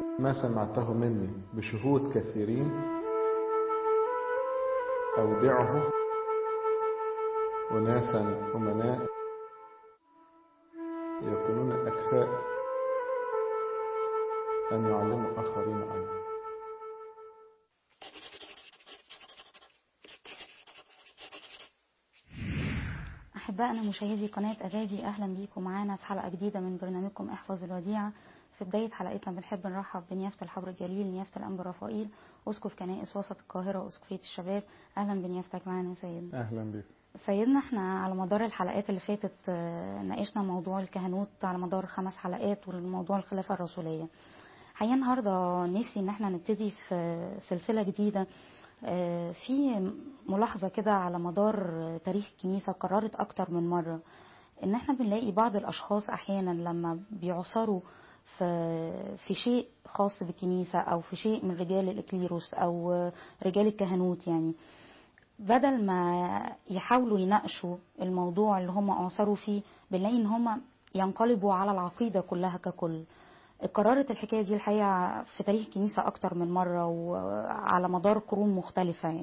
ما سمعته مني بشهود كثيرين أودعه أناسا أمناء يكونون أكفاء أن يعلموا آخرين أيضا أحبائنا مشاهدي قناة أغادي أهلا بيكم معانا في حلقة جديدة من برنامجكم احفظ الوديعة في بداية حلقتنا بنحب نرحب بنيافة الحبر الجليل نيافة الأنبا رفائيل أسقف كنائس وسط القاهرة وأسقفية الشباب أهلا بنيافتك معانا يا سيدنا أهلا بك سيدنا احنا على مدار الحلقات اللي فاتت آه، ناقشنا موضوع الكهنوت على مدار خمس حلقات والموضوع الخلافة الرسولية حقيقة النهاردة نفسي ان احنا نبتدي في سلسلة جديدة آه، في ملاحظة كده على مدار تاريخ الكنيسة قررت أكتر من مرة إن احنا بنلاقي بعض الأشخاص أحيانا لما بيعصروا في في شيء خاص بالكنيسة أو في شيء من رجال الإكليروس أو رجال الكهنوت يعني بدل ما يحاولوا يناقشوا الموضوع اللي هم أعصروا فيه بنلاقي إن هم ينقلبوا على العقيدة كلها ككل قررت الحكاية دي الحقيقة في تاريخ الكنيسة أكتر من مرة وعلى مدار قرون مختلفة يعني.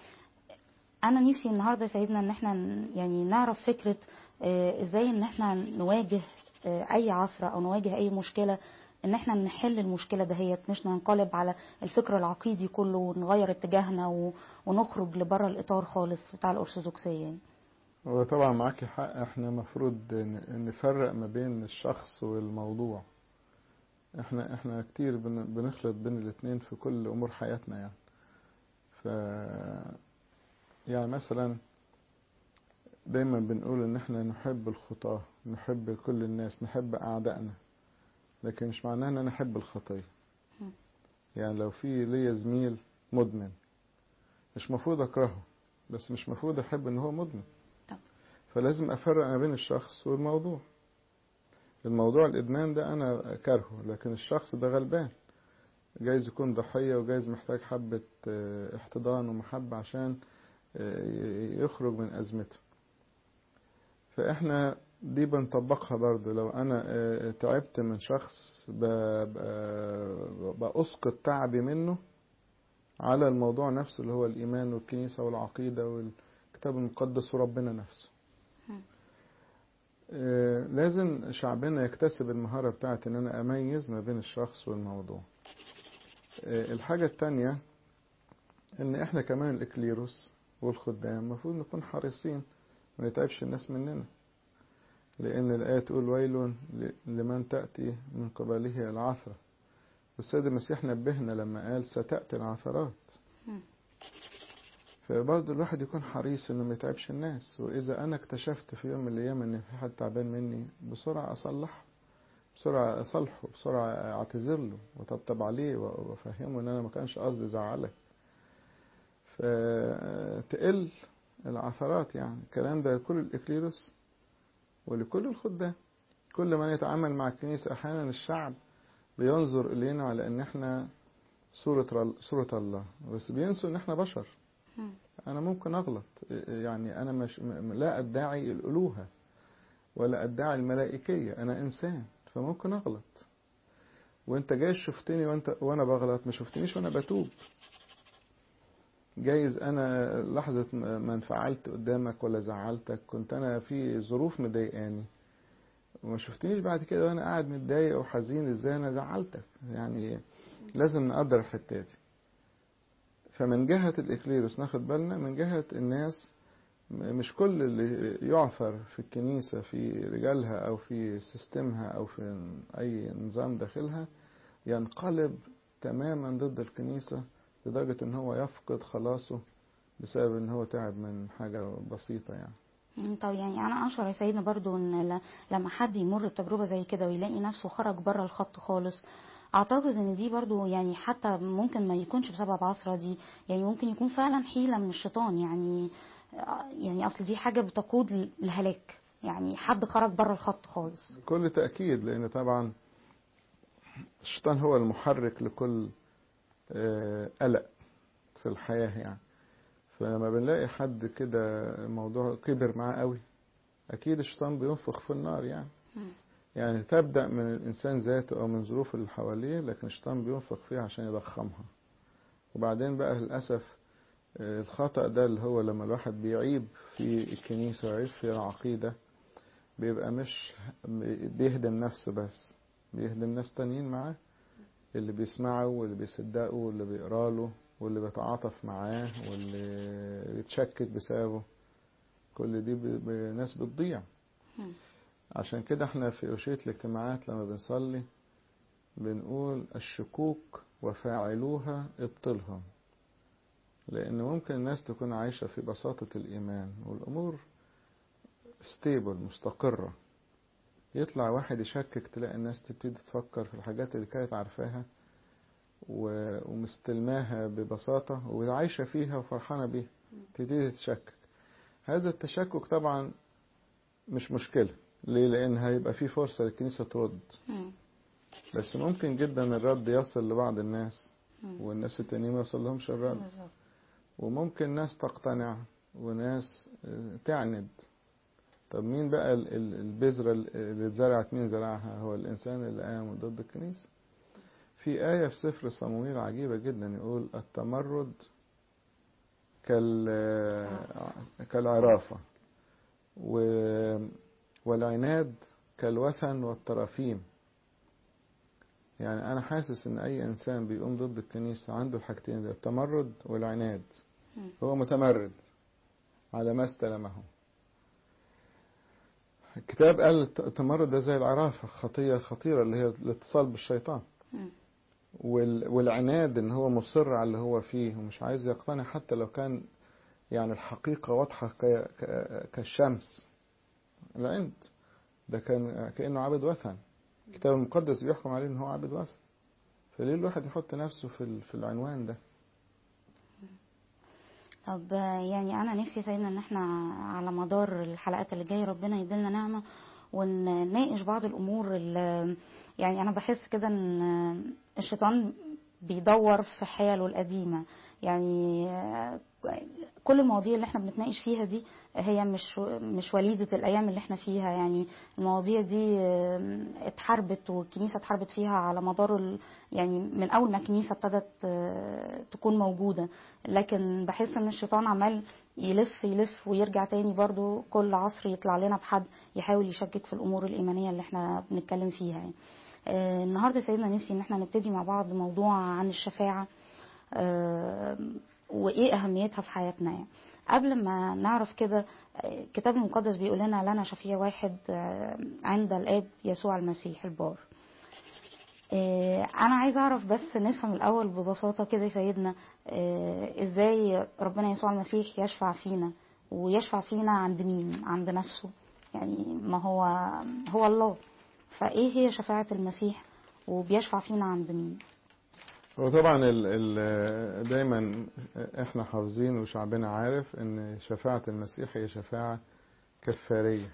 أنا نفسي النهاردة يا سيدنا إن احنا ن- يعني نعرف فكرة آه، إزاي إن احنا نواجه آه، أي عصر أو نواجه أي مشكلة إن احنا نحل المشكلة دهيت مش ننقلب على الفكر العقيدي كله ونغير اتجاهنا و- ونخرج لبره الإطار خالص بتاع الأرثوذكسية يعني. هو طبعا معاكي حق احنا مفروض ن- نفرق ما بين الشخص والموضوع احنا احنا كتير بن- بنخلط بين الاتنين في كل امور حياتنا يعني ف يعني مثلا دايما بنقول ان احنا نحب الخطاة نحب كل الناس نحب اعدائنا لكن مش معناه ان انا احب الخطية م. يعني لو في ليا زميل مدمن مش مفروض اكرهه بس مش مفروض احب ان هو مدمن طب. فلازم افرق ما بين الشخص والموضوع الموضوع الادمان ده انا كارهه لكن الشخص ده غلبان جايز يكون ضحية وجايز محتاج حبة آه، احتضان ومحبة عشان آه، يخرج من أزمته فإحنا دي بنطبقها برضو لو أنا آه، تعبت من شخص ب- ب- بأسقط تعبي منه على الموضوع نفسه اللي هو الإيمان والكنيسة والعقيدة والكتاب المقدس وربنا نفسه مم. آه، لازم شعبنا يكتسب المهارة بتاعت ان انا اميز ما بين الشخص والموضوع آه، الحاجة التانية ان احنا كمان الاكليروس والخدام المفروض نكون حريصين ما نتعبش الناس مننا لان الآية تقول ويل ل- لمن تأتي من قبله العثرة والسيد المسيح نبهنا لما قال ستأتي العثرات مم. فبرضه الواحد يكون حريص انه ما يتعبش الناس واذا انا اكتشفت في يوم من الايام ان في حد تعبان مني بسرعه اصلحه بسرعه اصالحه بسرعه اعتذر له وطبطب عليه وافهمه ان انا ما كانش قصدي ازعلك فتقل العثرات يعني الكلام ده لكل الاكليروس ولكل الخدام كل من يتعامل مع الكنيسه احيانا الشعب بينظر الينا على ان احنا صورة صورة الله بس بينسوا ان احنا بشر مم. أنا ممكن أغلط يعني أنا مش م- لا أدعي الألوهة ولا أدعي الملائكية أنا إنسان فممكن أغلط وأنت جاي شفتني وأنت وأنا بغلط ما شفتنيش وأنا بتوب جايز أنا لحظة م- ما انفعلت قدامك ولا زعلتك كنت أنا في ظروف مضايقاني وما شفتنيش بعد كده وأنا قاعد متضايق وحزين إزاي أنا زعلتك يعني لازم نقدر الحتة دي فمن جهة الإكليروس ناخد بالنا من جهة الناس م- مش كل اللي يعثر في الكنيسة في رجالها أو في سيستمها أو في أي نظام داخلها ينقلب تماما ضد الكنيسة لدرجة إن هو يفقد خلاصه بسبب إن هو تعب من حاجة بسيطة يعني مم، طب يعني انا اشعر يا سيدنا برضو ان ل- لما حد يمر بتجربه زي كده ويلاقي نفسه خرج بره الخط خالص اعتقد ان دي برضو يعني حتى ممكن ما يكونش بسبب عصرة دي يعني ممكن يكون فعلا حيلة من الشيطان يعني آه، يعني اصل دي حاجة بتقود للهلاك يعني حد خرج بره الخط خالص كل تأكيد لأن طبعا الشيطان هو المحرك لكل آه، قلق في الحياة يعني فلما بنلاقي حد كده الموضوع كبر معاه قوي أكيد الشيطان بينفخ في النار يعني مم. يعني تبدأ من الإنسان ذاته أو من ظروف اللي حواليه لكن الشيطان بينفق فيها عشان يضخمها وبعدين بقى للأسف آه، الخطأ ده اللي هو لما الواحد بيعيب في الكنيسة ويعيب في العقيدة بيبقى مش بيهدم نفسه بس بيهدم ناس تانيين معاه اللي بيسمعوا واللي بيصدقوا واللي بيقرا له واللي بيتعاطف معاه واللي بيتشكك بسببه كل دي ب- ب- ناس بتضيع مم. عشان كده احنا في أشية الاجتماعات لما بنصلي بنقول الشكوك وفاعلوها ابطلهم لأن ممكن الناس تكون عايشة في بساطة الإيمان والأمور ستيبل مستقرة يطلع واحد يشكك تلاقي الناس تبتدي تفكر في الحاجات اللي كانت عارفاها و- ومستلماها ببساطة وعايشة فيها وفرحانة بيها تبتدي تتشكك هذا التشكك طبعا مش مشكلة ليه لأن هيبقى في فرصة للكنيسة ترد مم. بس ممكن جدا الرد يصل لبعض الناس مم. والناس التانيين ما يوصلهمش الرد بالظبط وممكن ناس تقتنع وناس آه، تعند طب مين بقى ال- ال- البذرة اللي اتزرعت مين زرعها هو الإنسان اللي قام ضد الكنيسة في آية في سفر صمويل عجيبة جدا يقول التمرد كال كالعرافة و- والعناد كالوثن والترافيم يعني أنا حاسس إن أي إنسان بيقوم ضد الكنيسة عنده الحاجتين دول التمرد والعناد مم. هو متمرد على ما استلمه الكتاب قال الت- التمرد ده زي العرافة خطية خطيرة اللي هي الاتصال بالشيطان مم. وال- والعناد ان هو مصر على اللي هو فيه ومش عايز يقتنع حتى لو كان يعني الحقيقة واضحة ك- ك- كالشمس العند ده كان كأنه عابد وثن الكتاب المقدس بيحكم عليه ان هو عابد وثن فليه الواحد يحط نفسه في ال- في العنوان ده طب آه، يعني انا نفسي يا سيدنا ان احنا على مدار الحلقات اللي جايه ربنا يديلنا نعمه ونناقش بعض الامور اللي يعني انا بحس كده ان الشيطان بيدور في حيله القديمه يعني آه، كل المواضيع اللي احنا بنتناقش فيها دي هي مش مش وليده الايام اللي احنا فيها يعني المواضيع دي آه، اتحاربت والكنيسه اتحاربت فيها على مدار ال- يعني من اول ما الكنيسه ابتدت آه، تكون موجوده لكن بحس ان الشيطان عمال يلف يلف ويرجع تاني برضو كل عصر يطلع لنا بحد يحاول يشكك في الامور الايمانيه اللي احنا بنتكلم فيها يعني. آه، النهارده سيدنا نفسي ان احنا نبتدي مع بعض موضوع عن الشفاعه آه، وايه اهميتها في حياتنا يعني. قبل ما نعرف كده آه، الكتاب المقدس بيقول لنا لنا شفيع واحد آه، عند الاب يسوع المسيح البار آه، انا عايزه اعرف بس نفهم الاول ببساطه كده يا سيدنا آه، ازاي ربنا يسوع المسيح يشفع فينا ويشفع فينا عند مين عند نفسه يعني ما هو هو الله فايه هي شفاعه المسيح وبيشفع فينا عند مين هو طبعا ال ال دايما احنا حافظين وشعبنا عارف ان شفاعة المسيح هي شفاعة كفارية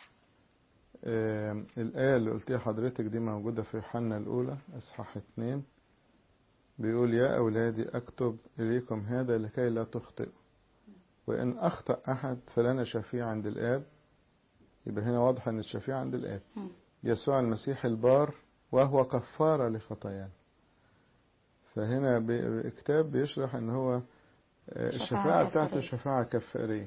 آم، الآية اللي قلتيها حضرتك دي موجودة في يوحنا الأولى إصحاح اتنين بيقول يا أولادي أكتب إليكم هذا لكي لا تخطئوا وإن أخطأ أحد فلنا شفيع عند الآب يبقى هنا واضح أن الشفيع عند الآب مم. يسوع المسيح البار وهو كفارة لخطايانا فهنا بي- الكتاب بيشرح ان هو آه، شفاعة الشفاعة بتاعته كفارية. شفاعة كفارية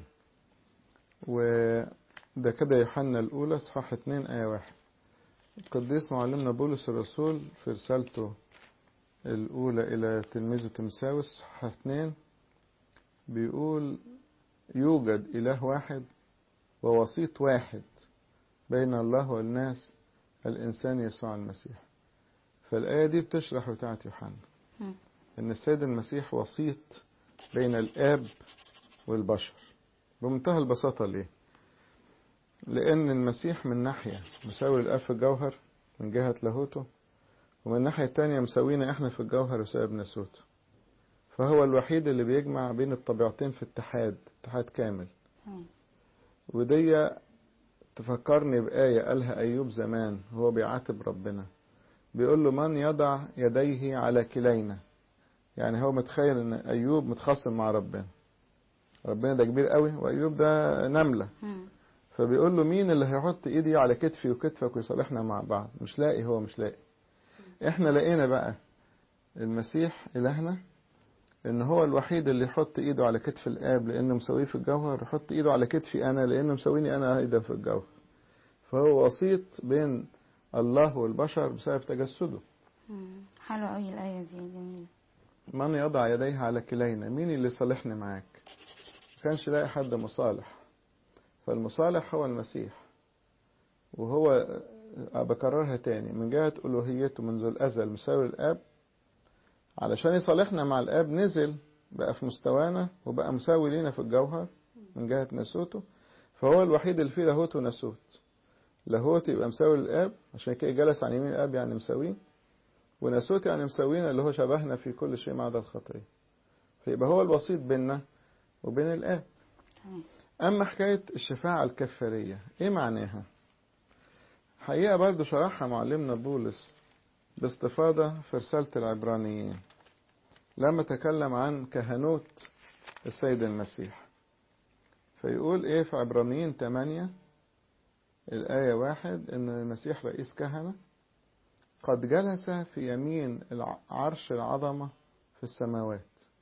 وده كده يوحنا الأولى صحاح 2 آية واحد القديس معلمنا بولس الرسول في رسالته الأولى إلى تلميذه تمساوس صحاح 2 بيقول يوجد إله واحد ووسيط واحد بين الله والناس الإنسان يسوع المسيح فالآية دي بتشرح بتاعت يوحنا مم. إن السيد المسيح وسيط بين الآب والبشر بمنتهى البساطة ليه؟ لأن المسيح من ناحية مساوي الآب في الجوهر من جهة لاهوته ومن الناحية التانية مساوينا إحنا في الجوهر بسبب ناسوته فهو الوحيد اللي بيجمع بين الطبيعتين في اتحاد اتحاد كامل تمام. ودي تفكرني بآية قالها أيوب زمان وهو بيعاتب ربنا بيقول له من يضع يديه على كلينا يعني هو متخيل ان أيوب متخاصم مع ربنا ربنا ده كبير قوي وأيوب ده نملة مم. فبيقول له مين اللي هيحط ايدي على كتفي وكتفك ويصالحنا مع بعض مش لاقي هو مش لاقي احنا لقينا بقى المسيح الهنا ان هو الوحيد اللي يحط ايده على كتف الاب لانه مسويه في الجوهر يحط ايده على كتفي انا لانه مسويني انا ايضا في الجوهر فهو وسيط بين الله والبشر بسبب تجسده مم. حلوة قوي الآية دي جميلة من يضع يديه على كلينا مين اللي يصالحني معاك ما كانش لاقي حد مصالح فالمصالح هو المسيح وهو بكررها تاني من جهة ألوهيته منذ الأزل مساوي الآب علشان يصالحنا مع الآب نزل بقى في مستوانا وبقى مساوي لينا في الجوهر من جهة ناسوته فهو الوحيد اللي فيه لاهوت وناسوت لاهوت يبقى مساوي للآب عشان كده جلس عن يمين الآب يعني مساويه وناسوت يعني مساوينا اللي هو شبهنا في كل شيء ما عدا الخطية فيبقى هو الوسيط بيننا وبين الآب تمام أما حكاية الشفاعة الكفارية إيه معناها؟ حقيقة برضو شرحها معلمنا بولس باستفاضة في رسالة العبرانيين لما تكلم عن كهنوت السيد المسيح فيقول إيه في عبرانيين 8 الآية واحد إن المسيح رئيس كهنة قد جلس في يمين الع- عرش العظمة في السماوات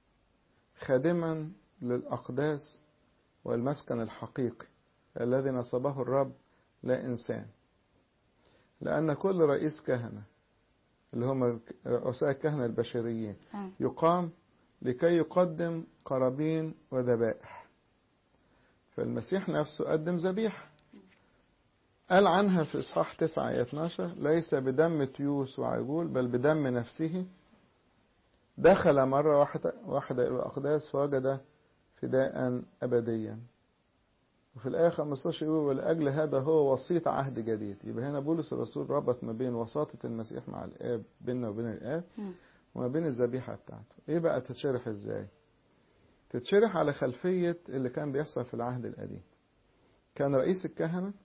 خادما للأقداس والمسكن الحقيقي الذي نصبه الرب لا إنسان لأن كل رئيس كهنة اللي هم رؤساء الكهنة البشريين تمام يقام لكي يقدم قرابين وذبائح فالمسيح نفسه قدم ذبيحة قال عنها في إصحاح 9 آية 12 ليس بدم تيوس وعجول بل بدم نفسه دخل مرة واحدة, واحدة إلى الأقداس فوجد فداء أبديا وفي الآية 15 يقول ولأجل هذا هو وسيط عهد جديد يبقى هنا بولس الرسول ربط ما بين وساطة المسيح مع الآب بيننا وبين الآب مم. وما بين الذبيحة بتاعته ايه بقى تتشرح ازاي تتشرح على خلفية اللي كان بيحصل في العهد القديم كان رئيس الكهنة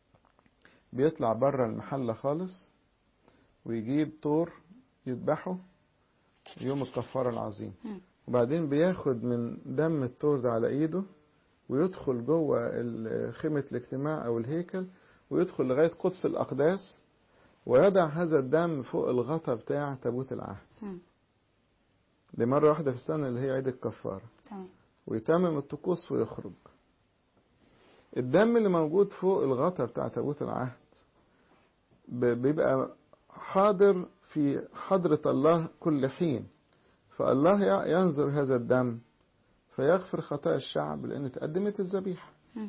بيطلع بره المحلة خالص ويجيب طور يذبحه يوم الكفارة العظيم مم. وبعدين بياخد من دم الطور ده على ايده ويدخل جوه ال- خيمة الاجتماع او الهيكل ويدخل لغاية قدس الأقداس ويضع هذا الدم فوق الغطا بتاع تابوت العهد مم. دي مرة واحدة في السنة اللي هي عيد الكفارة تمام ويتمم الطقوس ويخرج الدم اللي موجود فوق الغطا بتاع تابوت العهد ب- بيبقى حاضر في حضرة الله كل حين فالله ي- ينظر هذا الدم فيغفر خطايا الشعب لأن تقدمت الذبيحة مم.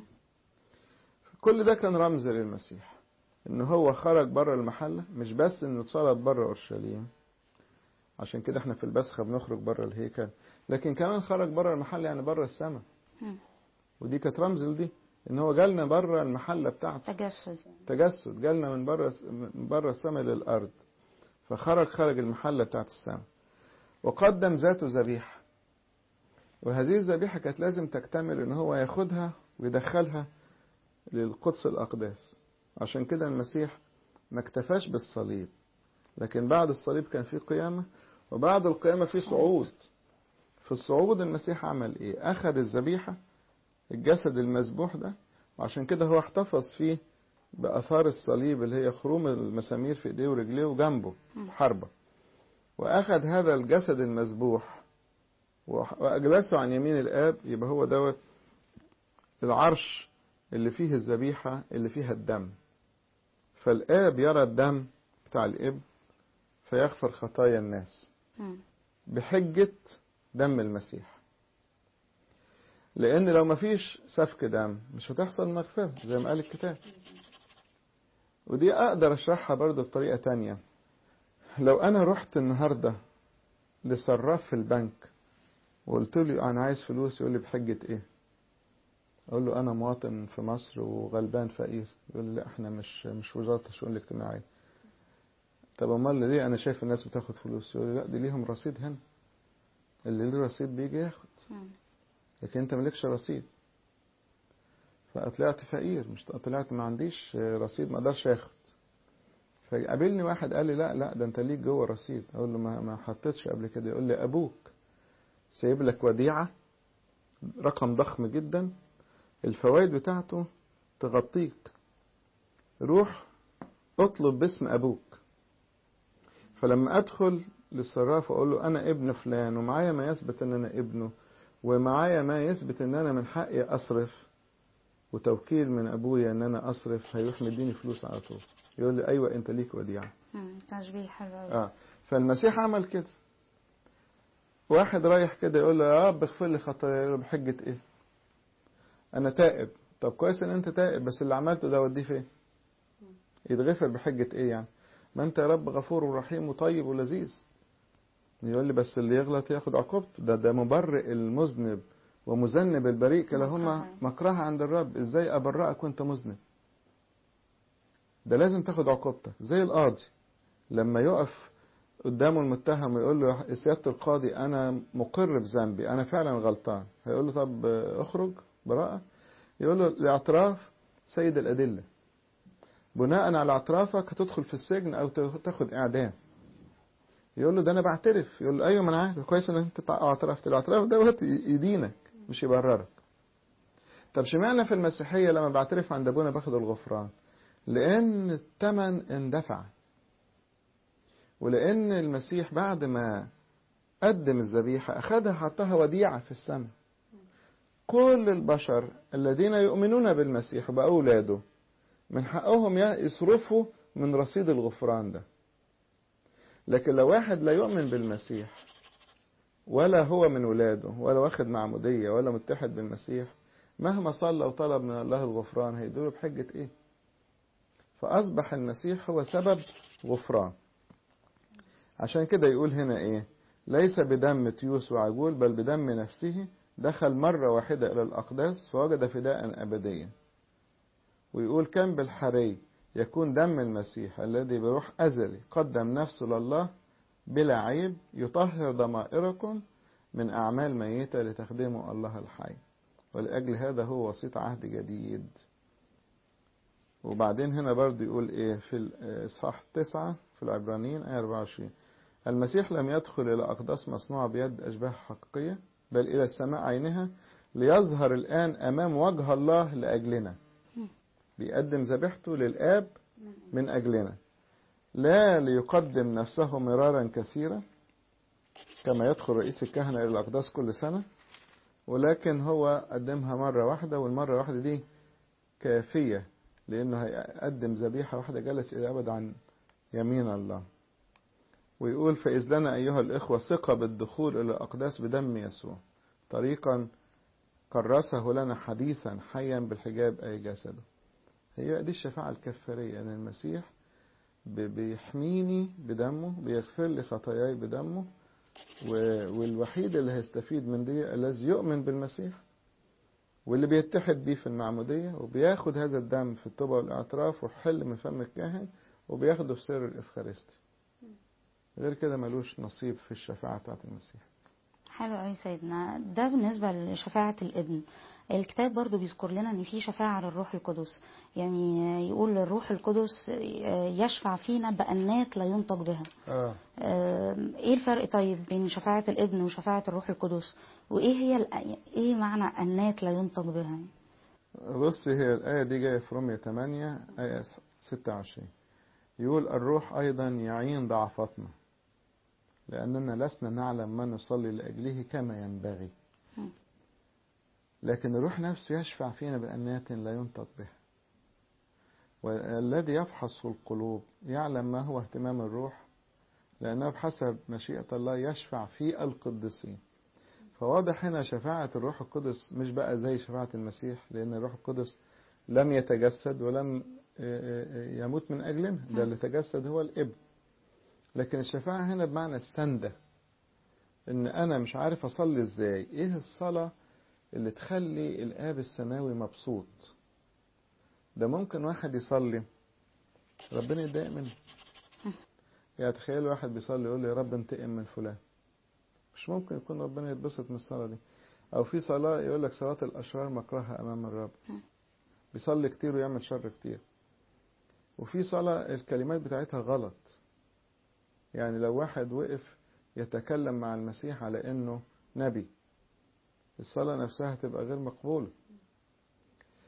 كل ده كان رمز للمسيح ان هو خرج بره المحلة مش بس انه اتصلب بره اورشليم عشان كده احنا في البسخة بنخرج بره الهيكل لكن كمان خرج بره المحل يعني بره السماء مم. ودي كانت رمز لدي ان هو جالنا بره المحلة بتاعته تجسد يعني تجسد جالنا من بره من بره السماء للارض فخرج خرج المحلة بتاعت السماء وقدم ذاته ذبيحة وهذه الذبيحة كانت لازم تكتمل ان هو ياخدها ويدخلها للقدس الأقداس عشان كده المسيح ما اكتفاش بالصليب لكن بعد الصليب كان في قيامة وبعد القيامة في صعود في الصعود المسيح عمل ايه أخذ الذبيحة الجسد المذبوح ده وعشان كده هو احتفظ فيه بأثار الصليب اللي هي خروم المسامير في ايديه ورجليه وجنبه حربة وأخذ هذا الجسد المذبوح وأجلسه عن يمين الآب يبقى هو دوت العرش اللي فيه الذبيحة اللي فيها الدم فالآب يرى الدم بتاع الإب فيغفر خطايا الناس مم. بحجة دم المسيح لأن لو مفيش سفك دم مش هتحصل مغفرة زي ما قال الكتاب ودي أقدر أشرحها برضو بطريقة تانية لو أنا رحت النهاردة لصراف في البنك وقلت له أنا عايز فلوس يقول لي بحجة إيه اقول له انا مواطن في مصر وغلبان فقير يقول لي لا احنا مش مش وزاره الشؤون الاجتماعيه طب امال ليه انا شايف الناس بتاخد فلوس يقول لي لا دي ليهم رصيد هنا اللي له رصيد بيجي ياخد مم. لكن انت مالكش رصيد فطلعت فقير مش طلعت ما عنديش رصيد ما اقدرش اخد فقابلني واحد قال لي لا لا ده انت ليك جوه رصيد اقول له ما ما حطيتش قبل كده يقول لي ابوك سايب لك وديعه رقم ضخم جدا الفوائد بتاعته تغطيك روح اطلب باسم أبوك فلما أدخل للصراف وأقول له أنا ابن فلان ومعايا ما يثبت أن أنا ابنه ومعايا ما يثبت أن أنا من حقي أصرف وتوكيل من أبويا أن أنا أصرف هيروح مديني فلوس على طول يقول لي أيوة أنت ليك وديعة مم، تشبيه حلو أوي. آه فالمسيح عمل كده واحد رايح كده يقول له يا رب اغفر لي خطاياي يقول له بحجة ايه انا تائب طب كويس ان انت تائب بس اللي عملته ده وديه فين يتغفر بحجة ايه يعني ما انت يا رب غفور ورحيم وطيب ولذيذ يقول لي بس اللي يغلط ياخد عقوبته ده ده مبرئ المذنب ومذنب البريء كلاهما مكرهان. مكره عند الرب ازاي ابرئك وانت مذنب ده لازم تاخد عقوبتك زي القاضي لما يقف قدامه المتهم ويقول له يا سيادة القاضي أنا مقر بذنبي أنا فعلا غلطان هيقول له طب اخرج براءة يقول له الاعتراف سيد الأدلة بناء على اعترافك هتدخل في السجن أو تاخد إعدام يقول له ده أنا بعترف يقول له أيوة ما أنا عارف كويس إن أنت اعترفت الاعتراف دوت يدينك مش يبررك طب شمعنا في المسيحية لما بعترف عند أبونا باخد الغفران لأن الثمن اندفع ولأن المسيح بعد ما قدم الذبيحة أخذها حطها وديعة في السماء كل البشر الذين يؤمنون بالمسيح وبأولاده من حقهم يصرفوا من رصيد الغفران ده لكن لو واحد لا يؤمن بالمسيح ولا هو من ولاده ولا واخد معمودية ولا متحد بالمسيح مهما صلى وطلب من الله الغفران هيدوله بحجة ايه فأصبح المسيح هو سبب غفران عشان كده يقول هنا ايه ليس بدم تيوس وعجول بل بدم نفسه دخل مرة واحدة إلى الأقداس فوجد فداء أبديا ويقول كم بالحري يكون دم المسيح الذي بروح أزلي قدم نفسه لله بلا عيب يطهر ضمائركم من أعمال ميتة لتخدموا الله الحي ولأجل هذا هو وسيط عهد جديد وبعدين هنا برضه يقول ايه في الإصحاح تسعة في العبرانيين آية 24 المسيح لم يدخل إلى أقداس مصنوعة بيد أشباه حقيقية بل إلى السماء عينها ليظهر الآن أمام وجه الله لأجلنا بيقدم ذبيحته للآب من أجلنا لا ليقدم نفسه مرارا كثيرا كما يدخل رئيس الكهنة إلى الأقداس كل سنة ولكن هو قدمها مرة واحدة والمرة واحدة دي كافية لأنه هيقدم ذبيحة واحدة جلس إلى أبد عن يمين الله ويقول فإذ لنا أيها الإخوة ثقة بالدخول إلى الأقداس بدم يسوع طريقا كرسه لنا حديثا حيا بالحجاب أي جسده هي دي الشفاعة الكفارية أن المسيح بيحميني بدمه بيغفر لي خطاياي بدمه والوحيد اللي هيستفيد من دي الذي يؤمن بالمسيح واللي بيتحد بيه في المعمودية وبياخد هذا الدم في التوبة والاعتراف وحل من فم الكاهن وبياخده في سر الإفخارستي غير كده ملوش نصيب في الشفاعة بتاعت المسيح حلو قوي سيدنا ده بالنسبة لشفاعة الابن الكتاب برضو بيذكر لنا ان في شفاعة للروح القدس يعني يقول الروح القدس يشفع فينا بأنات لا ينطق بها آه. ايه الفرق طيب بين شفاعة الابن وشفاعة الروح القدس وايه هي ايه معنى أنات لا ينطق بها بص هي الآية دي جاية في رومية 8 آية 26 يقول الروح أيضا يعين ضعفاتنا لأننا لسنا نعلم ما نصلي لأجله كما ينبغي لكن الروح نفسه يشفع فينا بأنات لا ينطق بها والذي يفحص القلوب يعلم ما هو اهتمام الروح لأنه بحسب مشيئة الله يشفع في القديسين فواضح هنا شفاعة الروح القدس مش بقى زي شفاعة المسيح لأن الروح القدس لم يتجسد ولم يموت من أجلنا ده اللي تجسد هو الابن لكن الشفاعة هنا بمعنى السندة ان انا مش عارف اصلي ازاي ايه الصلاة اللي تخلي الاب السماوي مبسوط ده ممكن واحد يصلي ربنا يتضايق منه يعني تخيل واحد بيصلي يقول لي يا رب انتقم من فلان مش ممكن يكون ربنا يتبسط من الصلاة دي او في صلاة يقول لك صلاة الاشرار مكرهة امام الرب بيصلي كتير ويعمل شر كتير وفي صلاة الكلمات بتاعتها غلط يعني لو واحد وقف يتكلم مع المسيح على انه نبي الصلاة نفسها تبقى غير مقبولة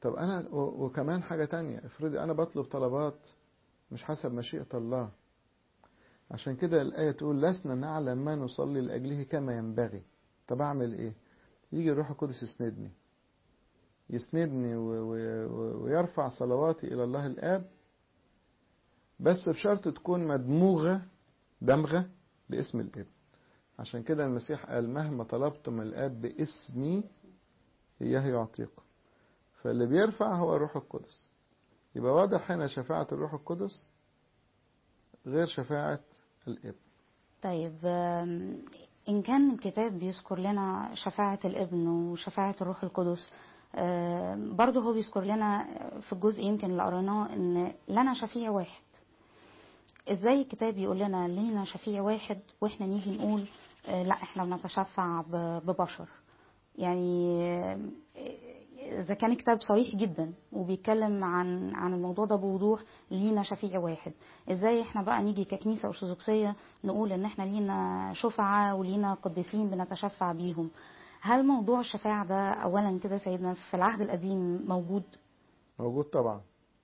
طب انا و- وكمان حاجة تانية افرضي انا بطلب طلبات مش حسب مشيئة الله عشان كده الآية تقول لسنا نعلم ما نصلي لأجله كما ينبغي طب أعمل إيه يجي الروح القدس يسندني يسندني و- و- و- ويرفع صلواتي إلى الله الآب بس بشرط تكون مدموغة دمغة باسم الابن عشان كده المسيح قال مهما طلبتم من الآب باسمي إياه يعطيكم فاللي بيرفع هو الروح القدس يبقى واضح هنا شفاعة الروح القدس غير شفاعة الابن طيب آم، إن كان الكتاب بيذكر لنا شفاعة الابن وشفاعة الروح القدس آم، برضه هو بيذكر لنا في الجزء يمكن اللي قريناه إن لنا شفيع واحد إزاي الكتاب يقول لنا لينا شفيع واحد وإحنا نيجي نقول آه، لا إحنا بنتشفع ب- ببشر يعني آه، إذا كان كتاب صريح جدا وبيتكلم عن عن الموضوع ده بوضوح لينا شفيع واحد ازاي احنا بقى نيجي ككنيسه ارثوذكسيه نقول ان احنا لينا شفعاء ولينا قديسين بنتشفع بيهم هل موضوع الشفاعة ده اولا كده سيدنا في العهد القديم موجود موجود طبعا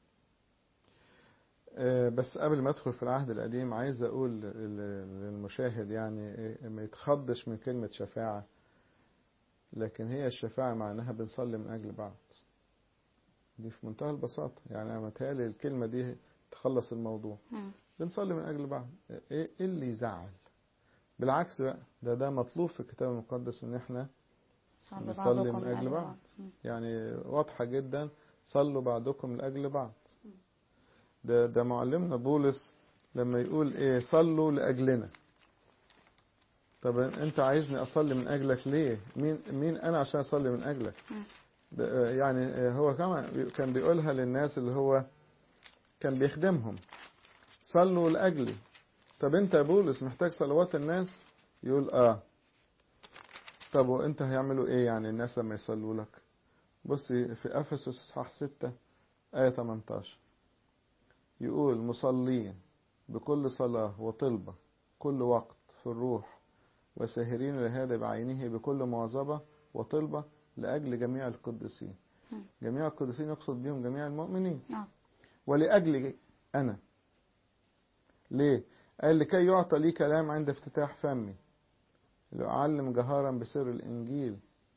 آه، بس قبل ما ادخل في العهد القديم عايز اقول لل- للمشاهد يعني إيه، ما يتخضش من كلمة شفاعة لكن هي الشفاعة معناها بنصلي من اجل بعض دي في منتهى البساطة يعني انا متهيألي الكلمة دي تخلص الموضوع بنصلي من اجل بعض ايه إيه اللي يزعل بالعكس بقى ده ده مطلوب في الكتاب المقدس ان احنا صلوا نصلي بعضكم من أجل لأجل بعض. مم. يعني واضحة جدا صلوا بعضكم لأجل بعض ده ده معلمنا بولس لما يقول ايه صلوا لأجلنا طب انت عايزني اصلي من اجلك ليه مين مين انا عشان اصلي من اجلك مم. ده يعني هو كمان بي- كان بيقولها للناس اللي هو كان بيخدمهم صلوا لأجلي طب انت يا بولس محتاج صلوات الناس يقول اه طب وانت هيعملوا ايه يعني الناس لما يصلوا لك بصي في افسس اصحاح 6 آية 18 يقول مصلين بكل صلاة وطلبة كل وقت في الروح وساهرين لهذا بعينه بكل مواظبة وطلبة لأجل جميع القديسين مم. جميع القديسين يقصد بهم جميع المؤمنين آه. ولأجل أنا ليه؟ قال لكي يعطى لي كلام عند افتتاح فمي لأعلم جهارا بسر الإنجيل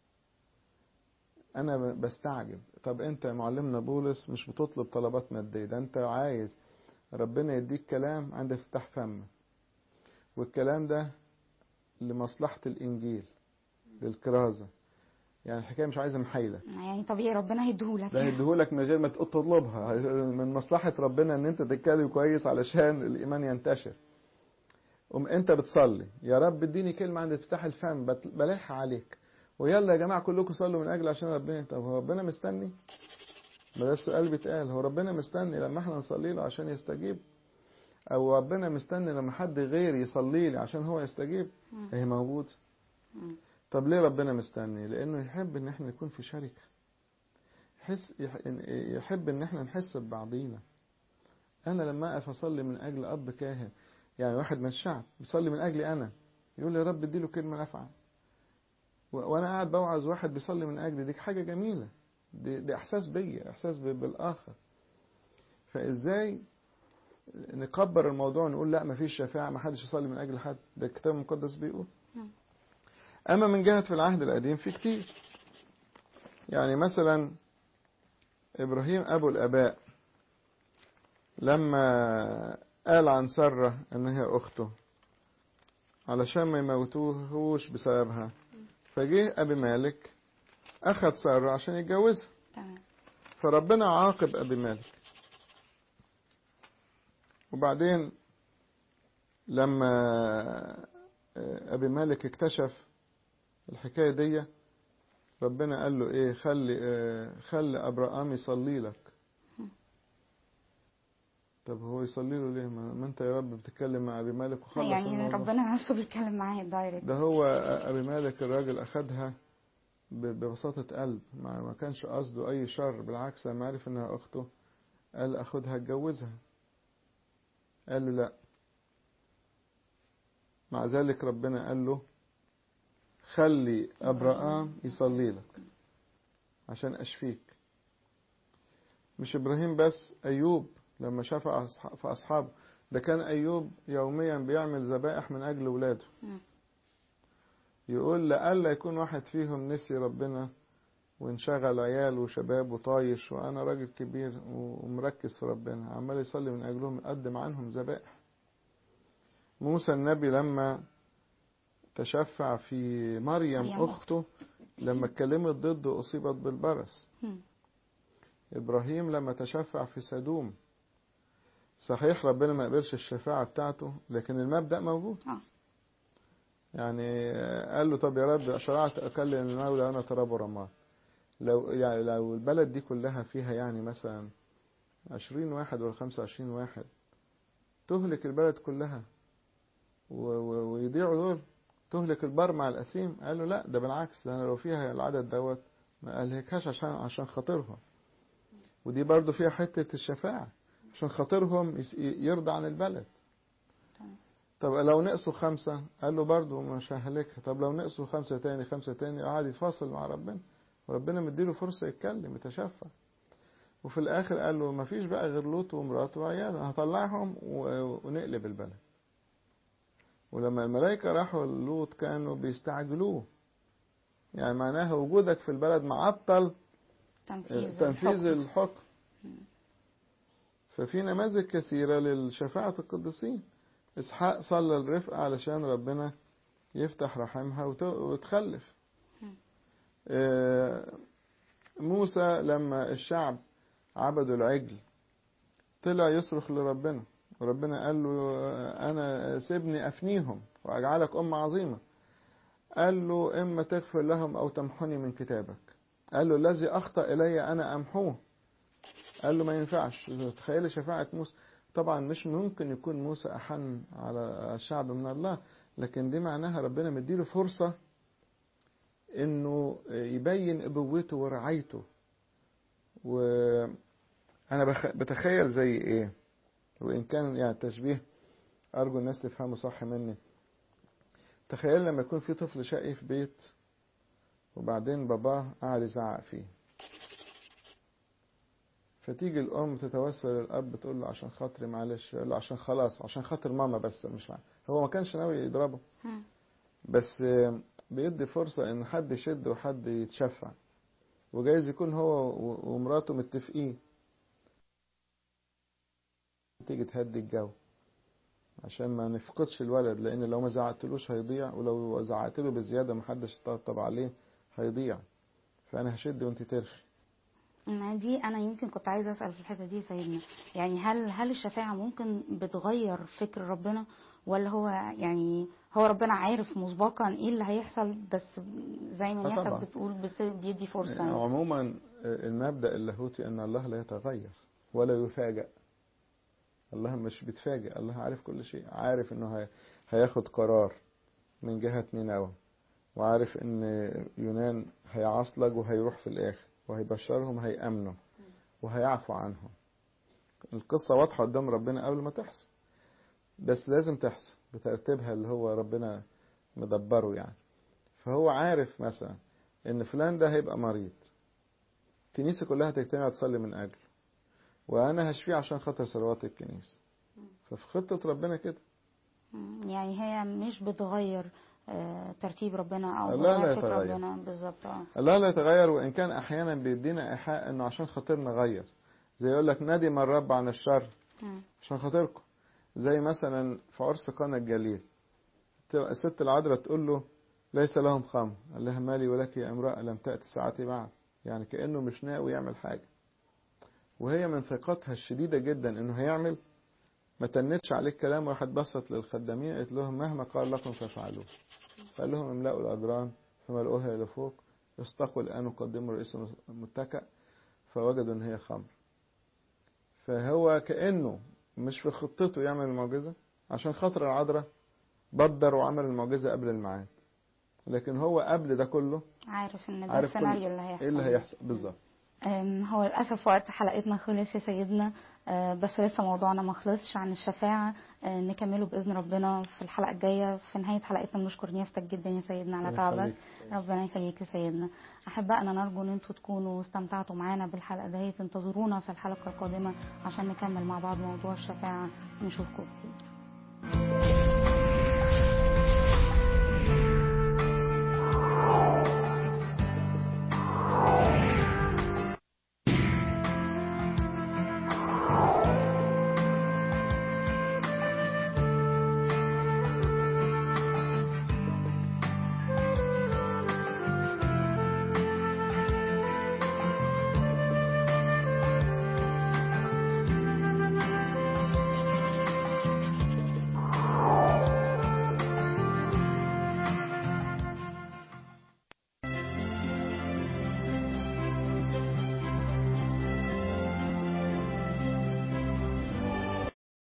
أنا ب- بستعجب طب أنت يا معلمنا بولس مش بتطلب طلبات مادية ده أنت عايز ربنا يديك كلام عند افتتاح فمك والكلام ده لمصلحة الإنجيل للكرازة يعني الحكاية مش عايزة محايلة يعني طبيعي ربنا هيديهولك ده هيديهولك من غير ما تقول تطلبها من مصلحة ربنا ان انت تتكلم كويس علشان الايمان ينتشر قوم انت بتصلي يا رب اديني كلمة عند افتتاح الفم بت- بلح عليك ويلا يا جماعة كلكم صلوا من اجل عشان ربنا طب هو ربنا مستني ما ده السؤال بيتقال هو ربنا مستني لما احنا نصلي له عشان يستجيب او ربنا مستني لما حد غير يصلي لي عشان هو يستجيب مم. هي موجود مم. طب ليه ربنا مستني لانه يحب ان احنا نكون في شركة يحس يح- يحب ان احنا نحس ببعضينا انا لما اقف اصلي من اجل اب كاهن يعني واحد من الشعب بيصلي من اجلي انا يقول لي يا رب اديله كلمه نافعه و- وانا قاعد بوعظ واحد بيصلي من اجلي دي حاجه جميله دي, دي احساس بيا احساس ب- بالاخر فازاي نكبر الموضوع ونقول لا مفيش شفاعه ما حدش يصلي من اجل حد ده الكتاب المقدس بيقول مم. اما من جهه في العهد القديم في كتير يعني مثلا ابراهيم ابو الاباء لما قال عن ساره ان هي اخته علشان ما يموتوهوش بسببها فجه ابي مالك اخذ ساره عشان يتجوزها تمام فربنا عاقب ابي مالك وبعدين لما ابي مالك اكتشف الحكايه دي ربنا قال له ايه خلي آه، خلي ابراهام يصلي لك طب هو يصلي له ليه ما ما انت يا رب بتتكلم مع ابي مالك وخلص يعني الموضوع. ربنا نفسه بيتكلم معايا دايركت ده هو ابي مالك الراجل اخدها ب- ببساطة قلب ما ما كانش قصده اي شر بالعكس لما عرف انها اخته قال اخدها اتجوزها قال له لا مع ذلك ربنا قال له خلي ابراهام يصلي لك عشان اشفيك مش إبراهيم بس أيوب لما شاف أصح- في أصحابه ده كان أيوب يوميا بيعمل ذبائح من أجل ولاده مم. يقول لألا يكون واحد فيهم نسي ربنا وانشغل عيال وشباب وطايش وأنا راجل كبير ومركز في ربنا عمال يصلي من أجلهم يقدم عنهم ذبائح موسى النبي لما تشفع في مريم مريم أخته لما اتكلمت ضده أصيبت بالبرص مم. إبراهيم لما تشفع في سدوم صحيح ربنا ما قبلش الشفاعة بتاعته لكن المبدأ موجود آه. يعني قال له طب يا رب شرعت أكلم المولى أنا تراب رماد لو يعني لو البلد دي كلها فيها يعني مثلا عشرين واحد ولا خمسة وعشرين واحد تهلك البلد كلها و- و- ويضيعوا دول تهلك البر مع الأثيم قال له لا ده بالعكس ده أنا لو فيها العدد دوت ما أهلكهاش عشان عشان خاطرهم ودي برضو فيها حتة الشفاعة عشان خاطرهم يس- يرضى عن البلد تمام. طب لو نقصوا خمسة قال له برضو مش ههلكها طب لو نقصوا خمسة تاني خمسة تاني قعد يتفاصل مع ربنا وربنا مديله فرصة يتكلم يتشفع وفي الآخر قال له مفيش بقى غير لوط ومراته وعياله هطلعهم و- ونقلب البلد ولما الملائكة راحوا لوط كانوا بيستعجلوه يعني معناها وجودك في البلد معطل تنفيذ تنفيذ الحكم. الحكم ففي نماذج كثيرة للشفاعة القديسين إسحاق صلى الرفقة علشان ربنا يفتح رحمها وت- وتخلف مم. آه، موسى لما الشعب عبدوا العجل طلع يصرخ لربنا وربنا قال له آه، أنا سيبني أفنيهم وأجعلك أمة عظيمة قال له إما تغفر لهم أو تمحني من كتابك قال له الذي أخطأ إلي أنا أمحوه قال له ما ينفعش تخيل شفاعة موسى طبعا مش ممكن يكون موسى أحن على الشعب من الله لكن دي معناها ربنا مديله فرصة انه يبين ابوته ورعايته وانا بخ... بتخيل زي ايه وان كان يعني تشبيه ارجو الناس تفهمه صح مني تخيل لما يكون في طفل شقي في بيت وبعدين باباه قاعد يزعق فيه فتيجي الام تتوسل للاب تقول له عشان خاطري معلش يقول له عشان خلاص عشان خاطر ماما بس مش مع. هو ما كانش ناوي يضربه مم. بس بيدي فرصة ان حد يشد وحد يتشفع وجايز يكون هو و- ومراته متفقين تيجي تهدي الجو عشان ما نفقدش الولد لان لو ما زعقتلوش هيضيع ولو زعقت له بزيادة محدش يطبطب عليه هيضيع فانا هشد وانت ترخي ما دي انا يمكن كنت عايزه اسال في الحته دي سيدنا يعني هل هل الشفاعه ممكن بتغير فكر ربنا ولا هو يعني هو ربنا عارف مسبقا ايه اللي هيحصل بس زي ما آه نياسا طبعا. بتقول بت- بيدي فرصه يعني. عموما المبدأ اللاهوتي ان الله لا يتغير ولا يفاجأ الله مش بيتفاجئ الله عارف كل شيء عارف انه هي- هياخد قرار من جهة نينوى وعارف ان يونان هيعصلج وهيروح في الاخر وهيبشرهم هيأمنوا وهيعفو عنهم القصة واضحة قدام ربنا قبل ما تحصل بس لازم تحصل بترتيبها اللي هو ربنا مدبره يعني فهو عارف مثلا ان فلان ده هيبقى مريض الكنيسة كلها تجتمع تصلي من اجله وانا هشفيه عشان خاطر صلوات الكنيسة ففي خطة ربنا كده مم. يعني هي مش بتغير آه، ترتيب ربنا او لا، لا بتغير فكر يتغير. ربنا بالظبط اه الله لا يتغير وإن كان أحيانا بيدينا إيحاء إنه عشان خاطرنا غير زي يقول لك ندم الرب عن الشر مم. عشان خاطركم زي مثلا في عرس قنا الجليل الست العذراء تقول له ليس لهم خمر قال لها مالي ولك يا امرأة لم تأتي ساعتي بعد يعني كأنه مش ناوي يعمل حاجة وهي من ثقتها الشديدة جدا إنه هيعمل ما تنتش عليه الكلام وراحت بصت للخدامين قالت لهم مهما قال لكم فافعلوه قال لهم املأوا الأجران فملؤوها إلى فوق استقوا الآن وقدموا رئيس متكأ فوجدوا إن هي خمر فهو كأنه مش في خطته يعمل المعجزة عشان خاطر العذراء بدر وعمل المعجزة قبل الميعاد لكن هو قبل ده كله عارف ان ده عارف كل السيناريو اللي هيحصل ايه اللي هيحصل بالظبط أم، هو للأسف وقت حلقتنا خلص يا سيدنا أه، بس لسه موضوعنا ما خلصش عن الشفاعة أه، نكمله بإذن ربنا في الحلقة الجاية في نهاية حلقتنا بنشكر نيافتك جدا يا سيدنا على ربنا تعبك يخليك. ربنا يخليك يا سيدنا أحبائنا نرجو إن انتوا تكونوا استمتعتوا معانا بالحلقة دهيت انتظرونا في الحلقة القادمة عشان نكمل مع بعض موضوع الشفاعة نشوفكم كتير